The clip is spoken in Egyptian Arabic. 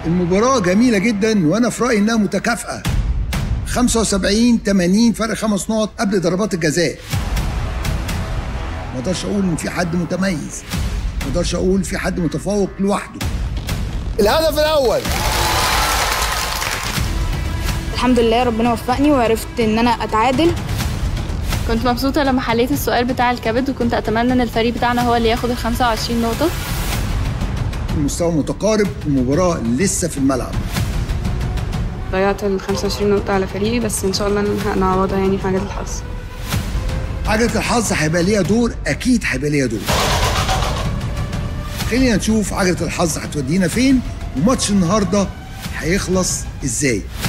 المباراة جميلة جدا وأنا في رأيي إنها متكافئة 75 80 فرق خمس نقط قبل ضربات الجزاء ما اقدرش اقول ان في حد متميز ما اقدرش اقول في حد متفوق لوحده الهدف الاول الحمد لله ربنا وفقني وعرفت ان انا اتعادل كنت مبسوطة لما حليت السؤال بتاع الكبد وكنت أتمنى إن الفريق بتاعنا هو اللي ياخد ال 25 نقطة المستوى متقارب المباراة لسه في الملعب ضيعت ال 25 نقطة على فريقي بس إن شاء الله نعوضها يعني في عجلة الحظ عجلة الحظ هيبقى ليها دور أكيد هيبقى ليها دور خلينا نشوف عجلة الحظ هتودينا فين وماتش النهارده هيخلص ازاي